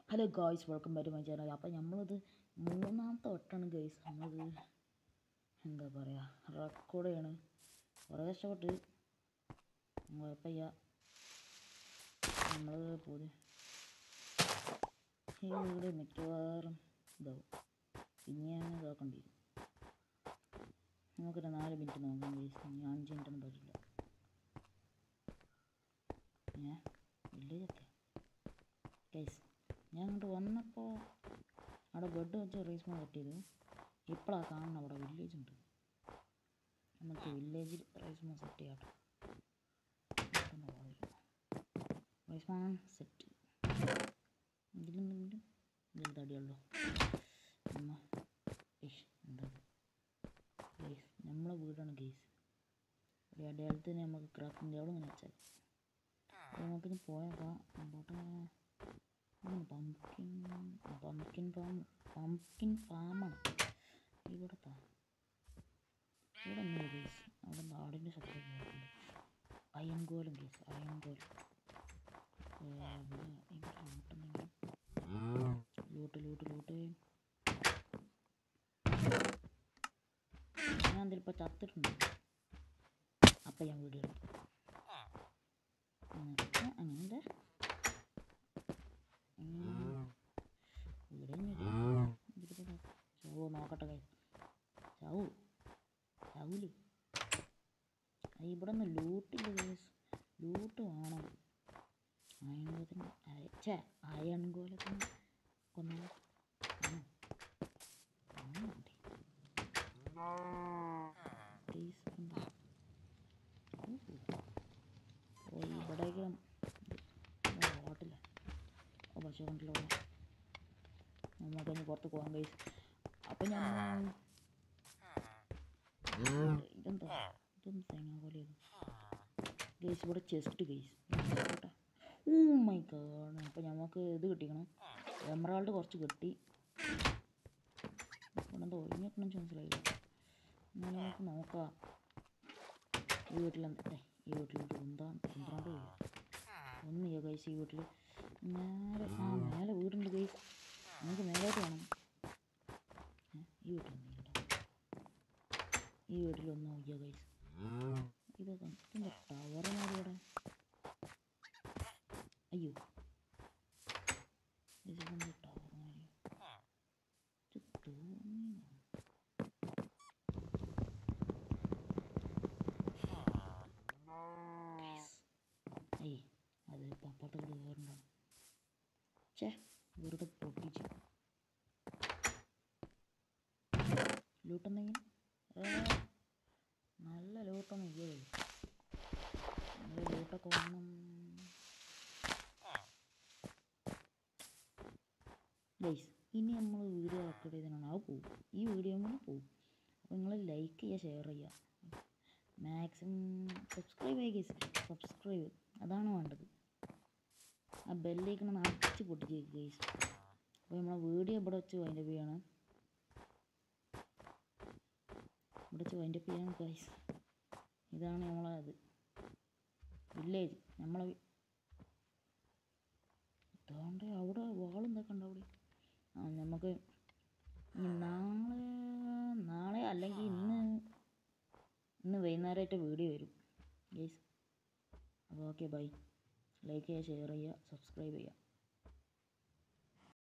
hello guys welcome back my channel അപ്പോൾ നമ്മളിത് മൂന്നാമത്തെ വട്ടമാണ് ഗൈസ് നമ്മളിത് എന്താ പറയുക റെക്കോർഡ് ചെയ്യണ് കുറേ കഷ്ടപ്പെട്ട് കുഴപ്പമില്ല നമ്മൾ പുതിയ ഈ വീട് മിക്കവാറും ഇതാവും പിന്നെയാണ് ഇതാക്കേണ്ടി വരും നമുക്കൊരു നാല് മിനിറ്റ് നോക്കാം ഗൈസ് ഇനി അഞ്ച് മിനിറ്റൊന്നും പറ്റില്ല ഞാൻ വില്ലേജൊക്കെ ഗൈസ് ഞാൻ അങ്ങോട്ട് വന്നപ്പോൾ അവിടെ ബെഡ് വെച്ച് റീസ്മ കെട്ടിയത് ഇപ്പോഴാണ് കാണണം അവിടെ വില്ലേജ് ഉണ്ട് നമുക്ക് വില്ലേജിൽ റൈസ്മ സെറ്റ് ചെയ്യാട്ടോ റൈസ്മ സെറ്റ് ഇതിലെന്തെങ്കിലും ഇതിൽ തടിയുള്ളൂ അമ്മ ഇഷ് എന്താ ഗൈസ് നമ്മളെ വീടാണ് ഗൈസ് ഒരു അടയാളത്തിന് നമുക്ക് ക്രാഫ്റ്റിൻ്റെ അവിടെ ഇങ്ങനെ വെച്ചാൽ നമുക്കിനി പോയേക്കാം മുമ്പോട്ട് പംകിൻ പംകിൻ ഫാം പംകിൻ ഫാമാണ് ഇവിടത്തെ ഇവിടെ ഒന്നും കേസ് അവിടെ നാടിൻ്റെ ശബ്ദം കേൾക്കുന്നുണ്ട് അയൻകോലം കേസ് അയൻകോലം ഇവിടെ ഇവിടെ ലൂട്ടുന്നെങ്കിലും ലൂട്ട് ലൂട്ട് ലൂട്ട് ഞാൻ എന്തിലിപ്പോൾ ചത്തിട്ടുണ്ട് അപ്പം ഞാൻ വീഡിയോ എടുത്തു എന്നിട്ട് അങ്ങനെ ഇവിടെ ചാവോ നോക്കട്ടെ കൈ ചാവൂ ചാവൂലേ ഇവിടെ നിന്ന് ലൂട്ടില്ല കേസ് ലൂട്ട് വേണം അയൺകോലത്തിന് ഛേ അയൺകോലത്തിന് കൊന്നാലോ ഓ ഇവിടേക്ക് ഹോട്ടല ഓ പക്ഷേ കണ്ടല്ലോ നമുക്ക് ഇനി പുറത്ത് പോകാൻ കഴിയും അപ്പം ഞാൻ ഇതെന്താ ഇതൊന്നും തേങ്ങ പോലെ ഗേസ് ഇവിടെ chest guys oh my god അപ്പം നമുക്ക് ഇത് കിട്ടിക്കണം എമറാൾഡ് കുറച്ച് കിട്ടി ഇവിടെ എന്തോ ഒഴിഞ്ഞിക്കണം മനസ്സിലായില്ല എന്നാലും നമുക്ക് നോക്കാം ഈ വീട്ടിലെന്താ ഈ വീട്ടിൽ എന്താ പന്ത്രണ്ട് ഒന്ന് ചെയ്യാം ഗൈസ് ഈ വീട്ടിൽ നേരെ ആ മേലെ വീടുണ്ട് ഗൈസ് നമുക്ക് മേലോട്ട് വേണം ഈ വീട്ടിൽ ഈ വീട്ടിലൊന്നും നോക്കിയോ ഗൈസ് ഇതൊക്കെ ഇതിൻ്റെ ടവർ ഇവിടെ അയ്യോ ഇതിൻ്റെ ടവർ തോന്നി ഏയ് അത് പപ്പാട്ട് കൂടെ കയറണ്ടാണ് ചേ വെറുതെ പൊട്ടിച്ച് ലൂട്ടെന്നെങ്കിൽ നല്ല ലൂട്ടൊന്നും ഇല്ലേ നല്ല ലൂട്ടൊക്കെ വന്നും ഗൈസ് ഇനി നമ്മൾ വീഡിയോ റെക്കോർഡ് ചെയ്തതാണ് അത് പോവും ഈ വീഡിയോ കൂടെ പോവും അപ്പോൾ നിങ്ങൾ ലൈക്ക് ചെയ്യുക ഷെയർ ചെയ്യുക മാക്സിമം സബ്സ്ക്രൈബ് ചെയ്യുക ഗൈസ് സബ്സ്ക്രൈബ് അതാണ് വേണ്ടത് ആ ബെല്ലേക്കണം അടിച്ച് പൊട്ടിച്ച് ഗൈസ് അപ്പോൾ നമ്മളെ വീഡിയോ ഇവിടെ വെച്ച് വൈൻഡപ്പ് ചെയ്യാണ് ഇവിടെ വെച്ച് വൈൻഡപ്പ് ചെയ്യണം ഗൈസ് ഇതാണ് നമ്മളെ അത് വില്ലേജ് നമ്മളെ ഇതാണ്ട് അവിടെ വാളെന്തൊക്കെ ഉണ്ട് അവിടെ ആ നമുക്ക് ഇനി നാളെ നാളെ അല്ലെങ്കിൽ ഇന്ന് ഇന്ന് വൈകുന്നേരമായിട്ട് വീഡിയോ വരും ഗൈസ് അപ്പോൾ ഓക്കെ ബൈ ലൈക്ക് ചെയ്യുക ഷെയർ ചെയ്യുക സബ്സ്ക്രൈബ് ചെയ്യുക